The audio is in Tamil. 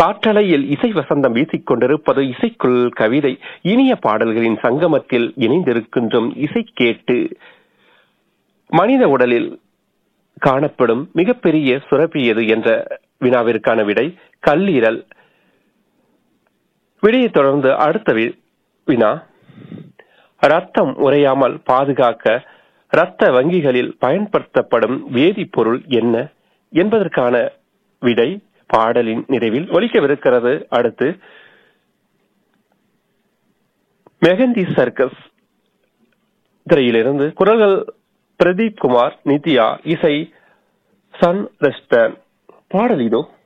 காற்றலையில் இசை வசந்தம் வீசிக் கொண்டிருப்பது இசைக்குள் கவிதை இனிய பாடல்களின் சங்கமத்தில் இணைந்திருக்கின்றோம் இசை கேட்டு மனித உடலில் காணப்படும் மிகப்பெரிய சுரப்பி எது என்ற வினாவிற்கான விடை கல்லீரல் விடையை தொடர்ந்து அடுத்த வி- வினா ரத்தம் உறையாமல் பாதுகாக்க இரத்த வங்கிகளில் பயன்படுத்தப்படும் வேதிப்பொருள் என்ன என்பதற்கான விடை பாடலின் நிறைவில் ஒலிக்கவிருக்கிறது அடுத்து மெகந்தி சர்க்கஸ் திரையிலிருந்து குரல்கள் பிரதீப் குமார் நித்யா இசை சன் ரெஸ்டன் பாடல் இதோ